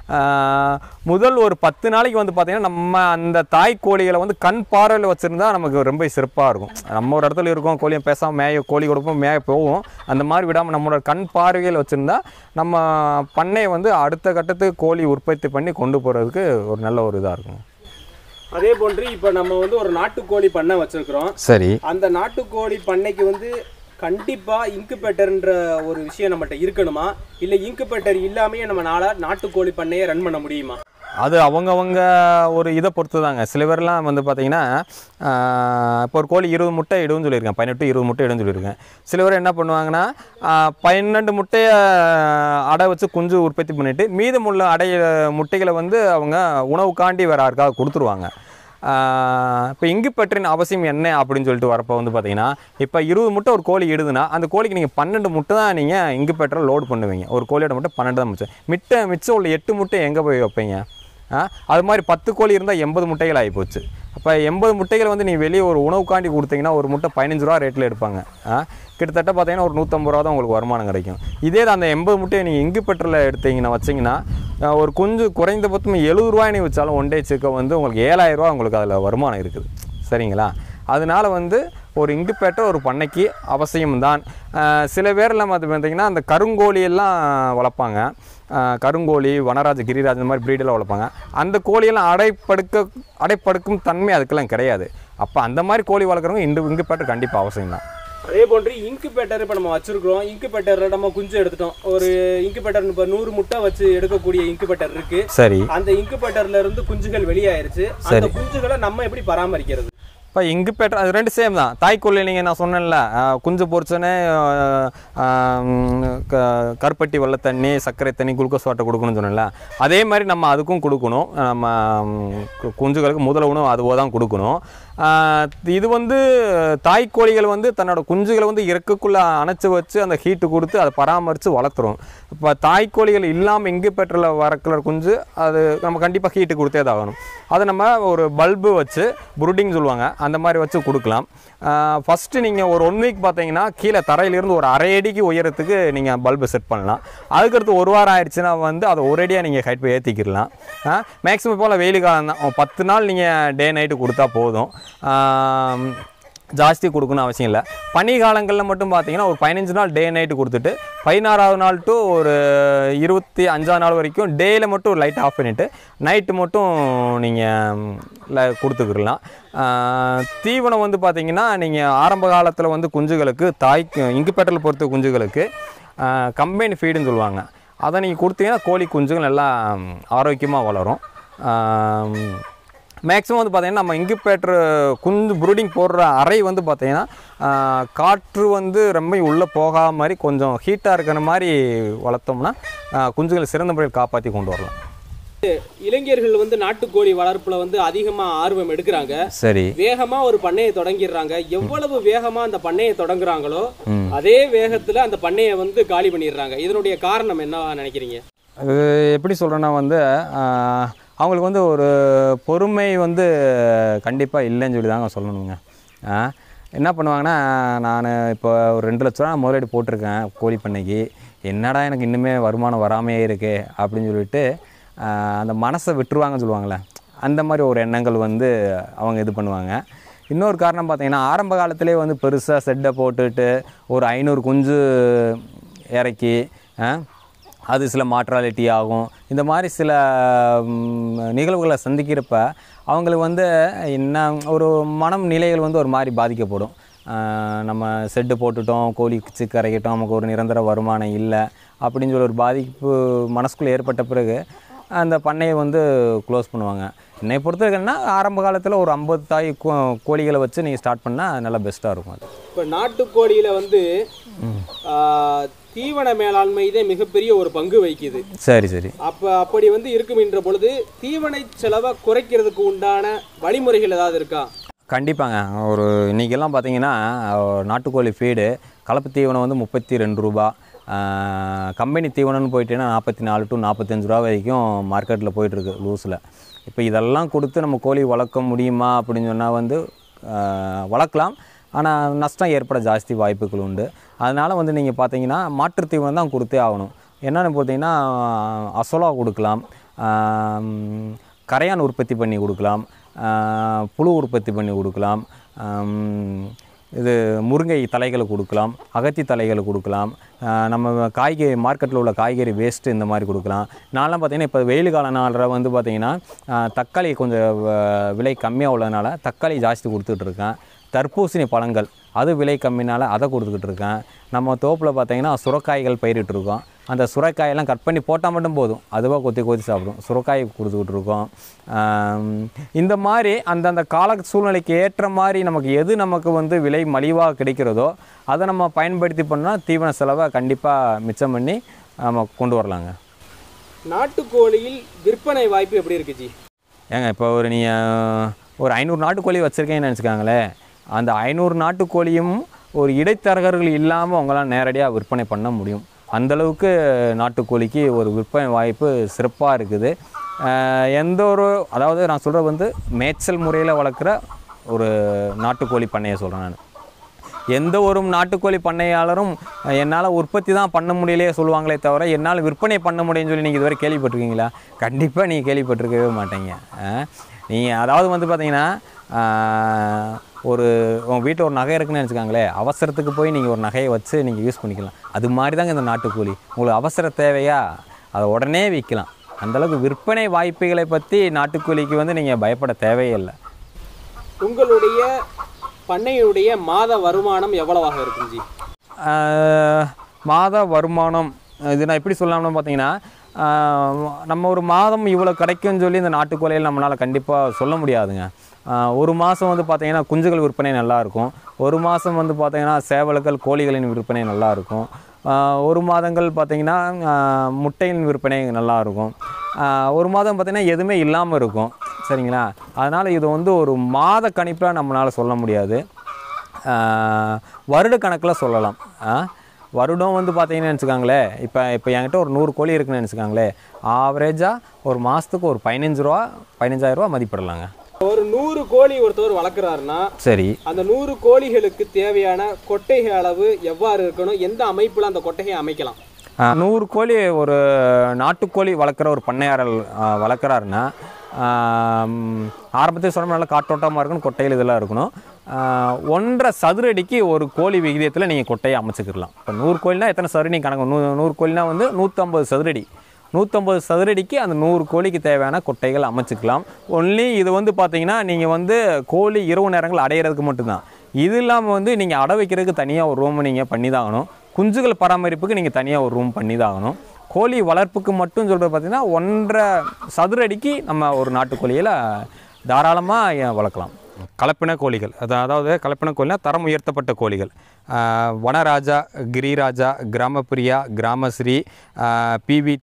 ஆஹ், முதல் ஒரு பத்து நாளைக்கு வந்து பார்த்திங்கன்னா நம்ம அந்த தாய் கோழிகளை வந்து கண் பார்வையில் வச்சுருந்தா நமக்கு ரொம்ப சிறப்பாக இருக்கும் நம்ம ஒரு இடத்துல இருக்கோம் கோழியை பேசாமல் மேய கோழி கொடுப்போம் மேய போவோம் அந்த மாதிரி விடாமல் நம்மளோட கண் பார்வையில் வச்சுருந்தா நம்ம பண்ணையை வந்து அடுத்த கட்டத்துக்கு கோழி உற்பத்தி பண்ணி கொண்டு போகிறதுக்கு ஒரு நல்ல ஒரு இதாக இருக்கும் அதே போன்று இப்போ நம்ம வந்து ஒரு நாட்டுக்கோழி பண்ணை வச்சிருக்கிறோம் சரி அந்த நாட்டுக்கோழி பண்ணைக்கு வந்து கண்டிப்பா இன்குபேட்டர்ன்ற ஒரு விஷயம் நம்மகிட்ட இருக்கணுமா இல்ல இன்குபேட்டர் இல்லாமயே நம்ம நாளா நாட்டுக்கோழி பண்ணையை ரன் பண்ண முடியுமா அது அவங்கவங்க ஒரு இதை பொறுத்து தாங்க சில பேர்லாம் வந்து பார்த்தீங்கன்னா இப்போ ஒரு கோழி இருபது முட்டை இடுன்னு சொல்லியிருக்கேன் பதினெட்டு இருபது முட்டை இடுன்னு சொல்லியிருக்கேன் சில பேர் என்ன பண்ணுவாங்கன்னா ஆஹ், பன்னெண்டு முட்டையை அடை வச்சு குஞ்சு உற்பத்தி பண்ணிவிட்டு மீதமுள்ள அடைய முட்டைகளை வந்து அவங்க உணவுக்காண்டி வேறு யாருக்காவது கொடுத்துருவாங்க இப்போ இங்குப்பற்றின் அவசியம் என்ன அப்படின்னு சொல்லிட்டு வரப்போ வந்து பார்த்தீங்கன்னா இப்போ இருபது முட்டை ஒரு கோழி இடுதுன்னா அந்த கோழிக்கு நீங்கள் பன்னெண்டு முட்டை தான் நீங்கள் இங்குப்பெட்டரை லோட் பண்ணுவீங்க ஒரு கோழியோட முட்டை பன்னெண்டு தான் மிச்சம் மிட்ட மிச்சம் உள்ள எட்டு முட்டை எங்கே போய் வைப்பீங்க ஆ அது மாதிரி பத்து கோழி இருந்தால் எண்பது முட்டைகள் ஆகிப்போச்சு அப்போ எண்பது முட்டைகள் வந்து நீ வெளியே ஒரு உணவுக்காண்டி கொடுத்தீங்கன்னா ஒரு முட்டை பதினஞ்சு ரூபா ரேட்டில் எடுப்பாங்க ஆ கிட்டத்தட்ட பார்த்தீங்கன்னா ஒரு நூற்றம்பது ரூபா தான் உங்களுக்கு வருமானம் கிடைக்கும் இதே அந்த எண்பது முட்டையை நீங்கள் இங்கு பெட்ரோலில் எடுத்தீங்கன்னா வச்சிங்கன்னா ஆ, ஒரு குஞ்சு குறைந்தபட்சம் எழுபது ரூபாய் நீ வச்சாலும் ஒன் டே சிக்கன் வந்து உங்களுக்கு ஏழாயிரம் ரூபா உங்களுக்கு அதில் வருமானம் இருக்குது சரிங்களா அதனால வந்து ஒரு இங்குப்பேட்டை ஒரு பண்ணைக்கு அவசியம்தான் ஆஹ் சில பேரில் பார்த்து பார்த்தீங்கன்னா அந்த கருங்கோழி எல்லாம் வளர்ப்பாங்க ஆஹ் கருங்கோழி வனராஜ் கிரிராஜ் இந்த மாதிரி breed எல்லாம் வளர்ப்பாங்க அந்த கோழியெல்லாம் அடைப்படுக்க அடைப்படுக்கும் தன்மை அதுக்கெல்லாம் கிடையாது அப்போ அந்த மாதிரி கோழி வளர்க்குறவங்க இண்டு இங்குப்பேட்டை கண்டிப்பாக அவசியம் தான் அதே போன்று இன்குபேட்டர் இப்போ நம்ம வச்சிருக்கிறோம் இன்குபேட்டரில் நம்ம குஞ்சு எடுத்துட்டோம் ஒரு இன்குபேட்டர் இப்போ நூறு முட்டை வச்சு எடுக்கக்கூடிய இன்குபேட்டர் இருக்கு சரி அந்த இன்குபேட்டர்ல இருந்து குஞ்சுகள் வெளியாயிருச்சு அந்த குஞ்சுகளை நம்ம எப்படி பராமரிக்கிறது இப்போ இங்கு பெற்ற அது ரெண்டு சேம் தான் தாய்க்கொள்ளை நீங்கள் நான் சொன்னேன்ல ஆஹ் குஞ்சு பொரிச்சோன்னே ஆஹ் ஆஹ் க- கருப்பட்டி வெள்ளை தண்ணி சர்க்கரை தண்ணி குளுக்கோஸ் வாட்டர் கொடுக்கணும்னு சொன்னேன்ல அதே மாதிரி நம்ம அதுக்கும் கொடுக்கணும் நம்ம ம், கு- குஞ்சுகளுக்கு முதல் உணவு அதுவோ தான் கொடுக்கணும் ஆஹ் இது வந்து தாய்க்கோழிகள் வந்து தன்னோட குஞ்சுகளை வந்து இறக்குக்குள்ளே அணைச்சி வச்சு அந்த ஹீட்டு கொடுத்து அதை பராமரித்து வளர்த்துரும் இப்போ தாய்க்கோழிகள் இல்லாமல் இங்கு பெற்றில் வளர்க்குற குஞ்சு அது நம்ம கண்டிப்பாக ஹீட்டு கொடுத்தே தான் ஆகணும் அதை நம்ம ஒரு பல்பு வச்சு புருடிங் சொல்லுவாங்க அந்த மாதிரி வச்சு கொடுக்கலாம் ஃபஸ்ட்டு நீங்கள் ஒரு ஒன் வீக் பார்த்தீங்கன்னா கீழே தரையிலிருந்து ஒரு அரை அடிக்கு உயரத்துக்கு நீங்கள் பல்பு செட் பண்ணலாம் அதுக்கடுத்து ஒரு வாரம் ஆயிடுச்சுன்னா வந்து அதை ஒரு அடியாக நீங்கள் ஹைட் போய் ஏற்றிக்கிடலாம் மேக்ஸிமம் போல் வெயில் காலம் தான் ஒரு பத்து நாள் நீங்கள் டே நைட்டு கொடுத்தா போதும் ஆம், ஜாஸ்தி கொடுக்கணும் அவசியம் இல்லை பனி காலங்களில் மட்டும் பார்த்தீங்கன்னா ஒரு பதினஞ்சு நாள் டே நைட்டு கொடுத்துட்டு பதினாறாவது நாள் டு ஒரு இருபத்தி அஞ்சாவது நாள் வரைக்கும் டேயில் மட்டும் லைட் ஆஃப் பண்ணிவிட்டு நைட்டு மட்டும் நீங்கள் கொடுத்துக்கிடலாம் ஆஹ், தீவனம் வந்து பார்த்தீங்கன்னா நீங்கள் ஆரம்ப காலத்தில் வந்து குஞ்சுகளுக்கு தாய் இங்குப்பேட்டரில் பொறுத்த குஞ்சுகளுக்கு கம்பைன் ஃபீடுன்னு சொல்லுவாங்க அதை நீங்கள் கொடுத்தீங்கன்னா கோழி குஞ்சுகள் நல்லா ஆரோக்கியமாக வளரும் மேக்ஸிமம் வந்து பார்த்தீங்கன்னா நம்ம இங்குப்பேட்டர் குஞ்சு ப்ரூடிங் போடுற அறை வந்து பார்த்தீங்கன்னா ஆஹ், காற்று வந்து ரொம்ப உள்ளே போகாத மாதிரி கொஞ்சம் ஹீட்டாக இருக்கிற மாதிரி வளர்த்தோம்னா ஆஹ், குஞ்சுகளை சிறந்த முறையில் காப்பாற்றி கொண்டு வரலாம் இளைஞர்கள் வந்து நாட்டுக்கோழி வளர்ப்புல வந்து அதிகமா ஆர்வம் எடுக்கிறாங்க சரி வேகமா ஒரு பண்ணையை தொடங்கிடுறாங்க எவ்வளவு வேகமா அந்த பண்ணையை தொடங்குறாங்களோ அதே வேகத்துல அந்த பண்ணையை வந்து காலி பண்ணிடுறாங்க இதனுடைய காரணம் என்னவா நினைக்கிறீங்க அது எப்படி சொல்கிறேன்னா வந்து ஆஹ், அவங்களுக்கு வந்து ஒரு பொறுமை வந்து கண்டிப்பாக இல்லைன்னு சொல்லி தாங்க சொல்லணுங்க ஆ, என்ன பண்ணுவாங்கன்னா நான் இப்போ ஒரு ரெண்டு லட்ச ரூபா முதலீடு போட்டிருக்கேன் கோழி பண்ணைக்கு என்னடா எனக்கு இன்னுமே வருமானம் வராமையே இருக்கே அப்படின்னு சொல்லிட்டு ஆஹ், அந்த மனசை விட்டுருவாங்கன்னு சொல்லுவாங்கள்ல அந்த மாதிரி ஒரு எண்ணங்கள் வந்து அவங்க இது பண்ணுவாங்க இன்னொரு காரணம் பார்த்தீங்கன்னா ஆரம்ப காலத்திலே வந்து பெருசாக செட்டை போட்டுட்டு ஒரு ஐநூறு குஞ்சு இறக்கி ஆ, அது சில மாற்றாலிட்டி ஆகும் இந்த மாதிரி சில ம், நிகழ்வுகளை சந்திக்கிறப்ப அவங்களுக்கு வந்து என்ன ஒரு மனம் நிலைகள் வந்து ஒரு மாதிரி பாதிக்கப்படும் ஆஹ் நம்ம செட்டு போட்டுட்டோம் கோழி சிக்கு அரைக்கிட்டோம் நமக்கு ஒரு நிரந்தர வருமானம் இல்லை அப்படின்னு சொல்லி ஒரு பாதிப்பு மனசுக்குள்ளே ஏற்பட்ட பிறகு அந்த பண்ணையை வந்து க்ளோஸ் பண்ணுவாங்க என்னை பொறுத்த வரைக்கும்னா ஆரம்ப காலத்தில் ஒரு ஐம்பது தாய் கோ- கோழிகளை வச்சு நீங்கள் ஸ்டார்ட் பண்ணால் நல்லா பெஸ்ட்டாக இருக்கும் அது இப்ப நாட்டுக்கோழியில வந்து ஆஹ், தீவன மேலாண்மை இதே மிகப்பெரிய ஒரு பங்கு வகிக்குது சரி சரி அப்ப அப்படி வந்து இருக்குமின்ற பொழுது தீவனை செலவை குறைக்கிறதுக்கு உண்டான வழிமுறைகள் ஏதாவது இருக்கா கண்டிப்பாங்க ஒரு இன்றைக்கெல்லாம் பார்த்தீங்கன்னா ஒரு நாட்டுக்கோழி ஃபீடு கலப்பு தீவனம் வந்து முப்பத்தி ரெண்டு ரூபா கம்பெனி தீவனம்னு போயிட்டேன்னா நாற்பத்தி நாலு டு நாற்பத்தஞ்சு ரூபா வரைக்கும் மார்க்கெட்டில் போயிட்டுருக்கு லூஸில் இப்போ இதெல்லாம் கொடுத்து நம்ம கோழி வளர்க்க முடியுமா அப்படின்னு சொன்னால் வந்து ஆஹ், வளர்க்கலாம் ஆனால் நஷ்டம் ஏற்பட ஜாஸ்தி வாய்ப்புகள் உண்டு அதனால் வந்து நீங்கள் பார்த்தீங்கன்னா மாற்றுத் தீவனம் தான் கொடுத்தே ஆகணும் என்னென்னு பார்த்தீங்கன்னா அசோலா கொடுக்கலாம் ஆம், கரையான் உற்பத்தி பண்ணி கொடுக்கலாம் ஆஹ், புழு உற்பத்தி பண்ணி கொடுக்கலாம் ஆம், இது முருங்கை தலைகளை கொடுக்கலாம் அகத்தி தலைகளை கொடுக்கலாம் ஆஹ், நம்ம காய்கறி மார்க்கெட்டில் உள்ள காய்கறி வேஸ்ட்டு இந்த மாதிரி கொடுக்கலாம் நான்லாம் பார்த்தீங்கன்னா இப்போ வெயில் கால நாளில் வந்து பார்த்திங்கன்னா ஆஹ், தக்காளி கொஞ்சம் வ- விலை கம்மியாக உள்ளதுனால தக்காளி ஜாஸ்தி கொடுத்துட்ருக்கேன் தர்பூசணி பழங்கள் அது விலை கம்மினால அதை கொடுத்துக்கிட்டு இருக்கேன் நம்ம தோப்பில் பார்த்தீங்கன்னா சுரக்காய்கள் பயிரிட்டு இருக்கோம் அந்த சுரைக்காயெல்லாம் கட் பண்ணி போட்டால் மட்டும் போதும் அதுவாக கொத்தி கொத்தி சாப்பிடும் சுரக்காய் கொடுத்துக்கிட்டு இருக்கோம் ஆம், இந்த மாதிரி அந்தந்த கால சூழ்நிலைக்கு ஏற்ற மாதிரி நமக்கு எது நமக்கு வந்து விலை மலிவாக கிடைக்கிறதோ அதை நம்ம பயன்படுத்தி பண்ணால் தீவன செலவை கண்டிப்பாக மிச்சம் பண்ணி நம்ம கொண்டு வரலாங்க நாட்டுக்கோழியில் விற்பனை வாய்ப்பு எப்படி இருக்கு ஜி ஏங்க இப்போ ஒரு நீங்கள் ஒரு ஐநூறு நாட்டுக்கோழி வச்சுருக்கீங்கன்னு நினச்சிக்காங்களே அந்த ஐநூறு நாட்டுக்கோழியும் ஒரு இடைத்தரகர்கள் இல்லாமல் உங்களால் நேரடியாக விற்பனை பண்ண முடியும் அந்தளவுக்கு நாட்டுக்கோழிக்கு ஒரு விற்பனை வாய்ப்பு சிறப்பாக இருக்குது அஹ் எந்த ஒரு அதாவது நான் சொல்கிறது வந்து மேய்ச்சல் முறையில் வளர்க்குற ஒரு நாட்டுக்கோழி பண்ணையை சொல்கிறேன் நான் எந்த ஒரு நாட்டுக்கோழி பண்ணையாளரும் என்னால் உற்பத்தி தான் பண்ண முடியலையே சொல்லுவாங்களே தவிர என்னால் விற்பனை பண்ண முடியும்னு சொல்லி நீங்கள் இதுவரை கேள்விப்பட்டிருக்கீங்களா கண்டிப்பாக நீங்கள் கேள்விப்பட்டிருக்கவே மாட்டீங்க நீங்கள் அதாவது வந்து பார்த்தீங்கன்னா ஆஹ், ஒரு உங்கள் வீட்டில் ஒரு நகை இருக்குன்னு நினச்சிக்காங்களே அவசரத்துக்கு போய் நீங்கள் ஒரு நகையை வச்சு நீங்கள் யூஸ் பண்ணிக்கலாம் அது மாதிரி தாங்க இந்த நாட்டுக்கோழி உங்களுக்கு அவசர தேவையா அதை உடனே விற்கலாம் அந்தளவுக்கு விற்பனை வாய்ப்புகளை பற்றி நாட்டுக்கோழிக்கு வந்து நீங்கள் பயப்பட தேவையே இல்லை உங்களுடைய பண்ணையுடைய மாத வருமானம் எவ்வளவாக இருக்கும் ஜி ஆஹ் மாத வருமானம் இது நான் எப்படி சொல்லலாம்னு பார்த்தீங்கன்னா ஆஹ் நம்ம ஒரு மாதம் இவ்வளோ கிடைக்கும்னு சொல்லி இந்த நாட்டுக்கோழியில் நம்மளால் கண்டிப்பாக சொல்ல முடியாதுங்க ஆஹ் ஒரு மாதம் வந்து பார்த்தீங்கன்னா குஞ்சுகள் விற்பனை நல்லா இருக்கும் ஒரு மாதம் வந்து பார்த்தீங்கன்னா சேவல்கள் கோழிகளின் விற்பனை நல்லா இருக்கும் ஆஹ் ஒரு மாதங்கள் பார்த்தீங்கன்னா ஆஹ் முட்டையின் விற்பனை நல்லா இருக்கும் ஆஹ் ஒரு மாதம் பார்த்தீங்கன்னா எதுவுமே இல்லாமல் இருக்கும் சரிங்களா அதனால் இது வந்து ஒரு மாத கணிப்பில் நம்மளால் சொல்ல முடியாது ஆஹ் வருட கணக்கில் சொல்லலாம் ஆஹ் வருடம் வந்து பார்த்தீங்கன்னு வச்சுக்காங்களே இப்போ இப்போ என்கிட்ட ஒரு நூறு கோழி இருக்குன்னு வச்சுக்காங்களே ஆவரேஜாக ஒரு மாதத்துக்கு ஒரு பதினஞ்சு ரூபா பதினஞ்சாயிரம் ரூபா மதிப்பிடலாங்க ஒரு நூறு கோழி ஒருத்தவர் வளர்க்குறாருன்னா சரி அந்த நூறு கோழிகளுக்கு தேவையான கொட்டைகை அளவு எவ்வாறு இருக்கணும் எந்த அமைப்புல அந்த கொட்டையை அமைக்கலாம் ஆஹ் நூறு கோழி ஒரு நாட்டுக்கோழி வளர்க்குற ஒரு பண்ணையாரல் ஆஹ் வளர்க்குறாருன்னா ஆரம்பத்தில் சொன்ன நல்லா காற்றோட்டமாக இருக்கணும் கொட்டையில் இதெல்லாம் இருக்கணும் ஆஹ் ஒன்றரை சதுரடிக்கு ஒரு கோழி விகிதத்தில் நீங்கள் கொட்டையை அமைச்சுக்கிடலாம் இப்போ நூறு கோழினா எத்தனை சதுரடி கணக்கு நூ நூறு கோழினா வந்து நூற்றம்பது சதுரடி நூற்றம்பது சதுரடிக்கு அந்த நூறு கோழிக்கு தேவையான கொட்டைகள் அமைச்சுக்கலாம் ஒன்லி இது வந்து பார்த்தீங்கன்னா நீங்கள் வந்து கோழி இரவு நேரங்கள் அடையிறதுக்கு மட்டும்தான் இது இல்லாமல் வந்து நீங்கள் அடை வைக்கிறதுக்கு தனியாக ஒரு ரூம் நீங்கள் பண்ணி தான் ஆகணும் குஞ்சுகள் பராமரிப்புக்கு நீங்கள் தனியாக ஒரு ரூம் பண்ணி தான் ஆகணும் கோழி வளர்ப்புக்கு மட்டும் சொல்கிறது பார்த்தீங்கன்னா ஒன்றரை சதுரடிக்கு நம்ம ஒரு நாட்டுக்கோழியில் தாராளமாக வளர்க்கலாம் கலப்பின கோழிகள் அது அதாவது கலப்பின கோழினா தரம் உயர்த்தப்பட்ட கோழிகள் ஆஹ் வனராஜா கிரிராஜா கிராமப்பிரியா கிராமஸ்ரீ பிவி